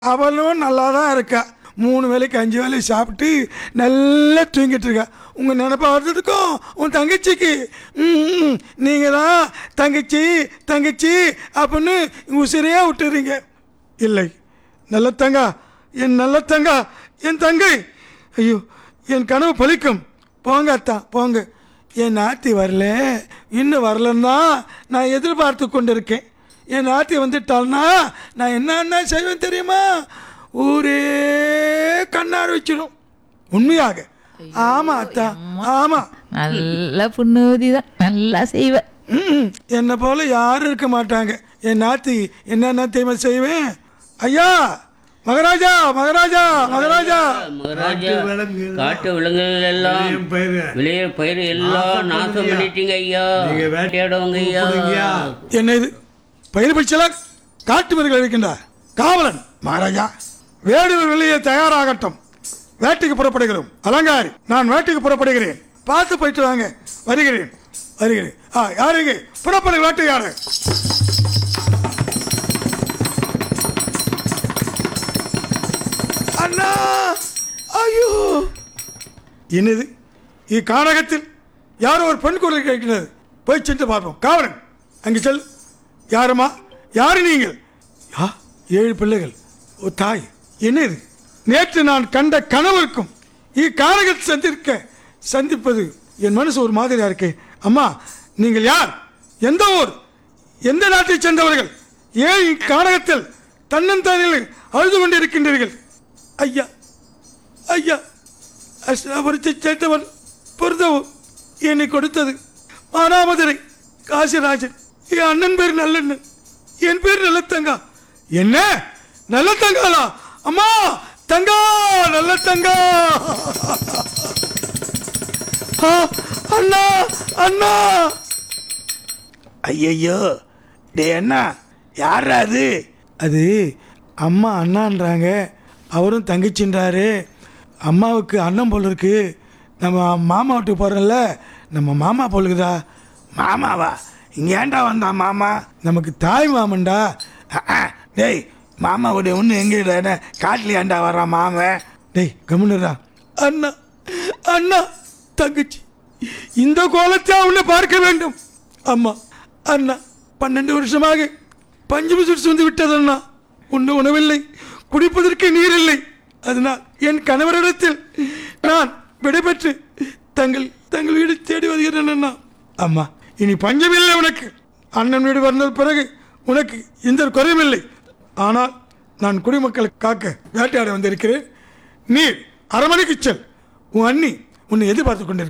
அவளும் நல்லா தான் இருக்கா மூணு வேளைக்கு அஞ்சு வேலைக்கு சாப்பிட்டு நல்லா தூங்கிட்டு இருக்கா உங்கள் நினப்பா வர்றதுக்கும் உன் தங்கச்சிக்கு ம் நீங்கள் தான் தங்கச்சி தங்கச்சி அப்படின்னு உசிரையாக விட்டுறீங்க இல்லை நல்ல தங்கா என் நல்ல தங்கா என் தங்கை ஐயோ என் கனவு பலிக்கும் போங்க அத்தா போங்க என் நாத்தி வரல இன்னும் வரலன்னு தான் நான் எதிர்பார்த்து கொண்டு இருக்கேன் என் நாத்தி வந்துட்டாள்னா நான் என்னென்ன செய்வேன் தெரியுமா ஊரே கண்ணார் வச்சிடும் உண்மையாக ஆமா அத்தா ஆமா நல்ல புண்ணுவதி தான் நல்லா செய்வ ம், என்னை போல யாரும் இருக்க மாட்டாங்க என் நாத்தி என்னென்ன தெரியுமா செய்வேன் ஐயா மகாராஜா மகாராஜா மகாராஜா மகாராஜா காட்டு விலங்குகள் எல்லாம் விளைய பயிர் எல்லாம் நாசம் பண்ணிட்டீங்க ஐயா வேட்டையாடுவாங்க ஐயா என்ன இது பயிர் பட்சலாம் காட்டு மிருகங்கள் இருக்கின்ற காவலன் மகாராஜா வேடுவர் வெளியே தயாராகட்டும் வேட்டைக்கு புறப்படுகிறோம் அலங்காரி நான் வேட்டைக்கு புறப்படுகிறேன் பார்த்து போயிட்டு வாங்க வருகிறேன் வருகிறேன் ஆ யாருங்க புறப்படு வேட்டையாடு அண்ணா ஐயோ என்னது இக்கானகத்தில் யாரோ ஒரு பெண் குரல் கேட்கிறது போய் சென்று பார்ப்போம் காவலன் அங்கே செல் யாரம்மா யாரு நீங்கள் யா ஏழு பிள்ளைகள் ஓ தாய் என்ன இது நேற்று நான் கண்ட கனவுக்கும் இக்கானகத்தில் சந்திருக்க சந்திப்பது என் மனசு ஒரு மாதிரியா இருக்கு அம்மா நீங்கள் யார் எந்த ஊர் எந்த நாட்டைச் சேர்ந்தவர்கள் ஏன் இக்கானகத்தில் தன்னந்தனில் அழுது கொண்டிருக்கின்றீர்கள் ஐயா ஐயா அஷ்டாபுரத்தை சேர்ந்தவன் பொருந்தவும் என்னை கொடுத்தது மானாமதுரை காசிராஜன் என் அண்ணன் பேர் நல்லண்ணன் என் பேர் நல்லத்தங்கா என்ன நல்லத்தங்காலா அம்மா தங்கா நல்லத்தங்கா ஆ, அண்ணா அண்ணா ஐயையோ டே அண்ணா யாரா அது அது அம்மா அண்ணான்றாங்க அவரும் தங்கச்சின்றாரு அம்மாவுக்கு அண்ணன் போல் இருக்கு நம்ம மாமா வீட்டுக்கு போகிறோம்ல நம்ம மாமா போலுக்குதா மாமாவா இங்கே ஏன்டா வந்தான் மாமா நமக்கு தாய் மாமன்டா அஹ், அஹ், டேய் மாமாவுடைய ஒன்று எங்கே காட்டில் ஏன்டா வர்றான் மாமன் டேய் கம்முனுடா அண்ணா அண்ணா தங்கச்சி இந்த கோலத்தை அவனை பார்க்க வேண்டும் அம்மா அண்ணா பன்னெண்டு வருஷமாக பஞ்சமி சுட்டு வந்து விட்டது அண்ணா உண்ண உணவில்லை குடிப்பதற்கு நீர் இல்லை அதனால் என் கணவரிடத்தில் நான் விடைபெற்று தங்கள் தங்கள் வீடு தேடி வருகிறேன் அண்ணா அம்மா இனி பஞ்சமில்லை உனக்கு அண்ணன் வீடு வந்த பிறகு உனக்கு எந்த குறையும் இல்லை ஆனால் நான் குடிமக்களை காக்க வேட்டையாட வந்திருக்கிறேன் நீர் அரமனைக்கு செல் உன் அண்ணி உன்னை எதிர்பார்த்து கொண்டிருக்க